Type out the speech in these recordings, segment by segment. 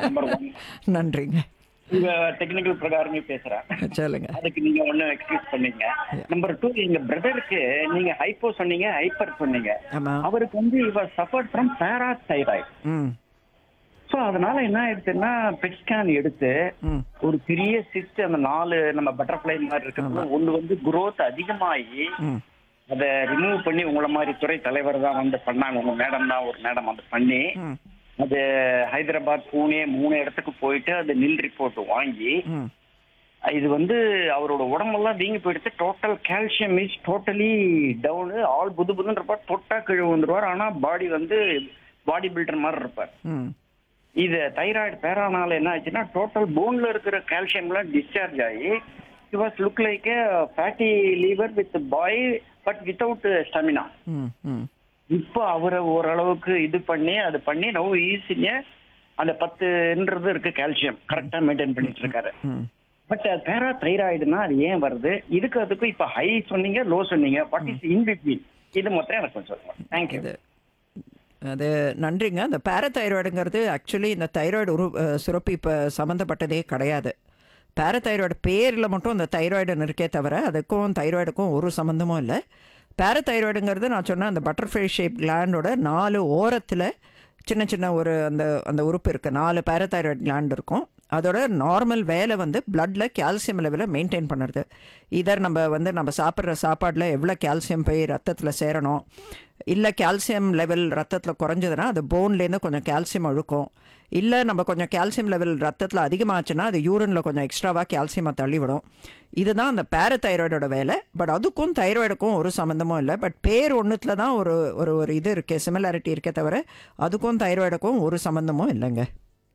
number one நன்றிங்க உங்க technical பிரகாரமே பேசுறேன் சொல்லுங்க அதுக்கு நீங்க ஒண்ணு எக்ஸ்கியூஸ் பண்ணீங்க நம்பர் டூ எங்க பிரதருக்கு நீங்க ஹைப்போ சொன்னீங்க ஹைப்பர் சொன்னீங்க ஆமா அவருக்கு வந்து இவர் suffered from parathyroid hmm so அதனால என்ன ஆயிடுச்சுன்னா பெட் ஸ்கேன் எடுத்து ம் ஒரு பெரிய சிஸ்ட் அந்த நாலு நம்ம பட்டர்ஃப்ளை மாதிரி இருக்கிறது ஒண்ணு வந்து growth அதிகமாகி ம் அதை ரிமூவ் பண்ணி உங்களை மாதிரி துறை தலைவர் தான் வந்து பண்ணாங்க உங்க மேடம் தான் ஒரு மேடம் வந்து பண்ணி ம் அது ஹைதராபாத் பூனே மூணு இடத்துக்கு போயிட்டு அது நில் ரிப்போர்ட் வாங்கி ம் இது வந்து அவரோட உடம்பெல்லாம் வீங்கி போயிடுச்சு total calcium is totally down all புது புதுன்றப்ப தொட்டா கீழே வந்துருவார் ஆனா பாடி வந்து பாடி பில்டர் மாதிரி இருப்பார் ம் இது தைராய்டு பேரானால என்ன ஆச்சுன்னா டோட்டல் போன்ல இருக்கிற கால்சியம்லாம் டிஸ்சார்ஜ் ஆகி it was look like fatty liver with boy but without stamina hmm hmm இப்போ அவரை ஓரளவுக்கு இது பண்ணி அது பண்ணி நவ் ஈஸிங்க அந்த பத்துன்றது இருக்கு கால்சியம் கரெக்டா மெயின்டைன் பண்ணிட்டு இருக்காரு ம் பட் பேரா தைராய்டுனா அது ஏன் வருது இதுக்கு அதுக்கும் இப்ப ஹை சொன்னீங்க லோ சொன்னீங்க வாட் இஸ் இன் பிட்வீன் இது மொத்தம் எனக்கு கொஞ்சம் சொல்லுங்க தேங்க்யூ இது அது நன்றிங்க அந்த பேரதைராய்டுங்கிறது ஆக்சுவலி இந்த தைராய்டு உரு அஹ், சுரப்பி இப்போ சம்மந்தப்பட்டதே கிடையாது பேரதைராய்டு பேரில் மட்டும் அந்த தைராய்டுன்னு இருக்கே தவிர அதுக்கும் தைராய்டுக்கும் ஒரு சம்மந்தமும் இல்லை பேரதைராய்டுங்கிறது நான் சொன்ன அந்த பட்டர்ஃப்ளை ஷேப் கிளாண்டோட நாலு ஓரத்தில் சின்ன சின்ன ஒரு அந்த அந்த உறுப்பு இருக்குது நாலு பேரதைராய்டு கிளாண்ட் இருக்கும் அதோட நார்மல் வேலை வந்து பிளட்ல கால்சியம் லெவலை மெயின்டைன் பண்ணுறது இதர் நம்ம வந்து நம்ம சாப்பிட்ற சாப்பாடில் எவ்வளோ கால்சியம் போய் ரத்தத்தில் சேரணும் இல்லை கால்சியம் லெவல் ரத்தத்தில் குறைஞ்சதுன்னா அது போன்லேருந்து கொஞ்சம் கால்சியம் அழுக்கும் இல்லை நம்ம கொஞ்சம் கால்சியம் லெவல் ரத்தத்தில் அதிகமாச்சுன்னா அது யூரினில் கொஞ்சம் எக்ஸ்ட்ராவாக கால்சியமை தள்ளிவிடும் இதுதான் அந்த பேரதைராய்டோட வேலை பட் அதுக்கும் தைராய்டுக்கும் ஒரு சம்மந்தமும் இல்லை பட் பேர் ஒன்றுத்தில் தான் ஒரு ஒரு ஒரு இது இருக்கே சிமிலாரிட்டி இருக்கே தவிர அதுக்கும் தைராய்டுக்கும் ஒரு சம்மந்தமும் இல்லைங்க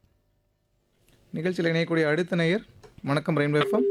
நிகழ்ச்சியில் இணையக்கூடிய அடுத்த நேயர் வணக்கம் ரெயின்போ எஃப்எம்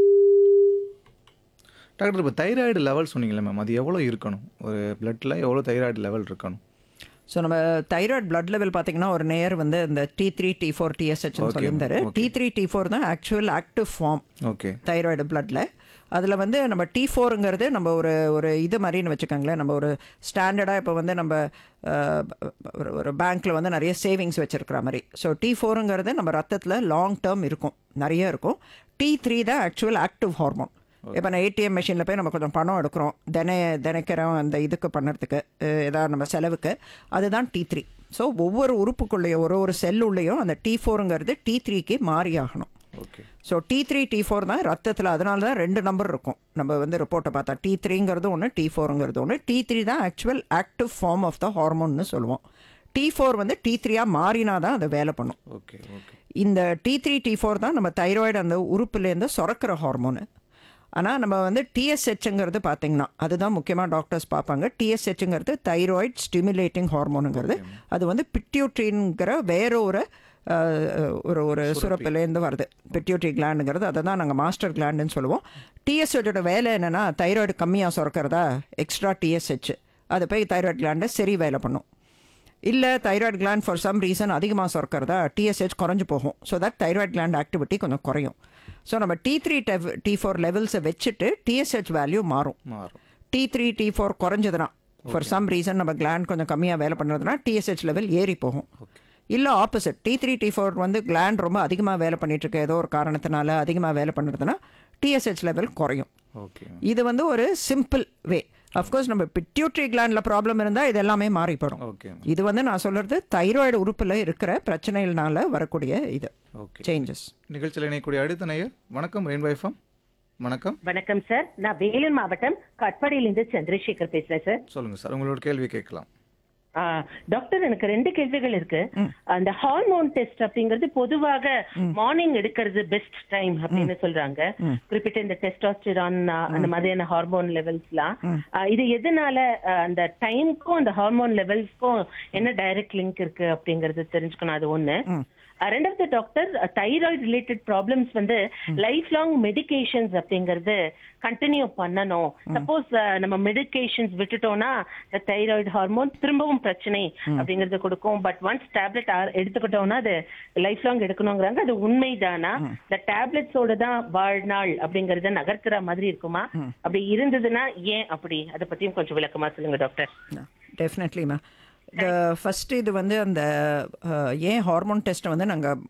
டாக்டர் இப்போ தைராய்டு லெவல் சொன்னீங்களே மேம் அது எவ்வளோ இருக்கணும் ஒரு பிளட்டில் எவ்வளோ தைராய்டு லெவல் இருக்கணும் ஸோ நம்ம தைராய்டு பிளட் லெவல் பார்த்தீங்கன்னா ஒரு நேர் வந்து இந்த டி த்ரீ டி ஃபோர் டிஎஸ்ஹெச்னு Okay, சொல்லியிருந்தாரு டி த்ரீ டி ஃபோர் தான் actual active form okay thyroid பிளட்டில் அதில் வந்து நம்ம டி ஃபோருங்கிறது நம்ம ஒரு ஒரு இது மாதிரின்னு வச்சுக்கோங்களேன் நம்ம ஒரு ஸ்டாண்டர்டாக இப்போ வந்து நம்ம அஹ், ஒரு ஒரு பேங்க்கில் வந்து நிறைய சேவிங்ஸ் வச்சுருக்கிற மாதிரி ஸோ டி ஃபோருங்கிறது நம்ம ரத்தத்தில் லாங் டேர்ம் இருக்கும் நிறைய இருக்கும் டி த்ரீ தான் ஆக்சுவல் ஆக்டிவ் ஹார்மோன் இப்போ நான் ஏடிஎம் மிஷினில் போய் நம்ம கொஞ்சம் பணம் எடுக்கிறோம் தின தினைக்கிறோம் அந்த இதுக்கு பண்ணுறதுக்கு ஏதாவது நம்ம செலவுக்கு அதுதான் டி த்ரீ ஸோ ஒவ்வொரு உறுப்புக்குள்ளேயும் ஒரு ஒரு செல்லுள்ளேயும் அந்த டி ஃபோருங்கிறது டி த்ரீக்கு மாறி ஆகணும் okay so T three T four தான் ரத்தத்தில் அதனால தான் ரெண்டு நம்பர் இருக்கும் நம்ம வந்து ரிப்போர்ட்டை பார்த்தா டி த்ரீங்கிறது ஒன்று டி ஃபோருங்கிறது ஒன்று டி த்ரீ தான் actual active form of the ஹார்மோன்னு சொல்லுவோம் டி ஃபோர் வந்து டி த்ரீயாக மாறினா தான் அதை வேலை பண்ணும் ஓகே ஓகே இந்த டி த்ரீ டி ஃபோர் தான் நம்ம தைராய்டு அந்த உறுப்புலேருந்து சுரக்கிற ஹார்மோனு ஆனால் நம்ம வந்து டிஎஸ்ஹெச்ங்கிறது பார்த்தீங்கன்னா அதுதான் முக்கியமாக டாக்டர்ஸ் பார்ப்பாங்க டிஎஸ்ஹெச்ங்கிறது தைராய்டு ஸ்டிமுலேட்டிங் ஹார்மோனுங்கிறது அது வந்து பிட்யூட்ரின்கிற வேற ஒரு அஹ், ஒரு ஒரு சுரப்பிலேருந்து வருது பிட்யூட்ரி கிளாண்டுங்கிறது அதை தான் நாங்கள் மாஸ்டர் கிளாண்டுன்னு சொல்லுவோம் டிஎஸ்ஹெச்சோட வேலை என்னென்னா தைராய்டு கம்மியாக சுரக்கிறதா எக்ஸ்ட்ரா டிஎஸ்ஹெச் அது போய் தைராய்டு கிளாண்டை சரி வேலை பண்ணும் இல்லை thyroid gland for some reason அதிகமாக சுரக்கிறதா டிஎஸ்ஹெச் குறைஞ்சு போகும் so that thyroid gland activity கொஞ்சம் குறையும் ஸோ நம்ம டி த்ரீ டெவ் டி ஃபோர் லெவல்ஸை வச்சுட்டு டிஎஸ்ஹெச் வேல்யூ மாறும் மாறும் டி த்ரீ டி ஃபோர் குறைஞ்சதுன்னா ஃபார் சம் ரீசன் நம்ம கிளாண்ட் கொஞ்சம் கம்மியாக வேலை பண்ணுறதுனா டிஎஸ்ஹெச் லெவல் ஏறி போகும் இல்லை opposite T three T four வந்து கிளாண்ட் ரொம்ப அதிகமாக வேலை பண்ணிட்டு இருக்கு ஏதோ ஒரு காரணத்தினால அதிகமாக வேலை பண்ணுறதுனா டிஎஸ்ஹெச் லெவல் குறையும் ஓகே இது வந்து ஒரு சிம்பிள் வே அஃப்கோர்ஸ் நம்ம பிட்யூட்ரி கிளாண்டில் ப்ராப்ளம் இருந்தால் இது எல்லாமே மாறிப்படும் ஓகே இது வந்து நான் சொல்றது தைராய்டு உறுப்பில் இருக்கிற பிரச்சனைகள்னால வரக்கூடிய இது ஓகே சேஞ்சஸ் நிகழ்ச்சியில் இணையக்கூடிய அடுத்த நேயர் வணக்கம் ரெயின்போ எஃப்எம் வணக்கம் வணக்கம் சார் நான் வேலூர் மாவட்டம் கட்பாடியிலிருந்து சந்திரசேகர் பேசுறேன் சார் சொல்லுங்கள் சார் உங்களோட கேள்வி கேட்கலாம் ஆ, டாக்டர் எனக்கு ரெண்டு கேள்விகள் இருக்கு அந்த ஹார்மோன் டெஸ்ட் அப்படிங்கிறது பொதுவாக மார்னிங் எடுக்கிறது பெஸ்ட் டைம் அப்படின்னு சொல்றாங்க குறிப்பிட்ட இந்த டெஸ்டாஸ்டிரான் அந்த மாதிரியான ஹார்மோன் லெவல்ஸ்லாம் ஆ, இது எதனால ஆ, அந்த டைம்க்கும் அந்த ஹார்மோன் லெவல்ஸ்க்கும் என்ன டைரக்ட் லிங்க் இருக்கு அப்படிங்கறது தெரிஞ்சுக்கணும் அது ஒண்ணு ஆ, ரெண்டாவது டாக்டர் தைராய்டு ரிலேட்டட் ப்ராப்ளம்ஸ் வந்து லைஃப் லாங் மெடிகேஷன்ஸ் அப்படிங்கறது கண்டினியூ பண்ணணும் சப்போஸ் நம்ம மெடிகேஷன்ஸ் விட்டுட்டோம்னா இந்த தைராய்டு ஹார்மோன் திரும்பவும் பிரச்சனை அப்படிங்கறது கொடுக்கும் பட் ஒன்ஸ் டேப்லெட் எடுத்துக்கிட்டோம்னா அது லைஃப் லாங் எடுக்கணுங்கிறாங்க அது உண்மைதானா இந்த டேப்லெட்ஸோட தான் வாழ்நாள் அப்படிங்கறத நகர்த்துற மாதிரி இருக்குமா அப்படி இருந்ததுன்னா ஏன் அப்படி அதை பத்தியும் கொஞ்சம் விளக்கமா சொல்லுங்க டாக்டர் டெஃபினெட்லிமா இந்த ஃபஸ்ட்டு இது வந்து அந்த அஹ், ஏன் ஹார்மோன் டெஸ்ட்டை வந்து நாங்கள்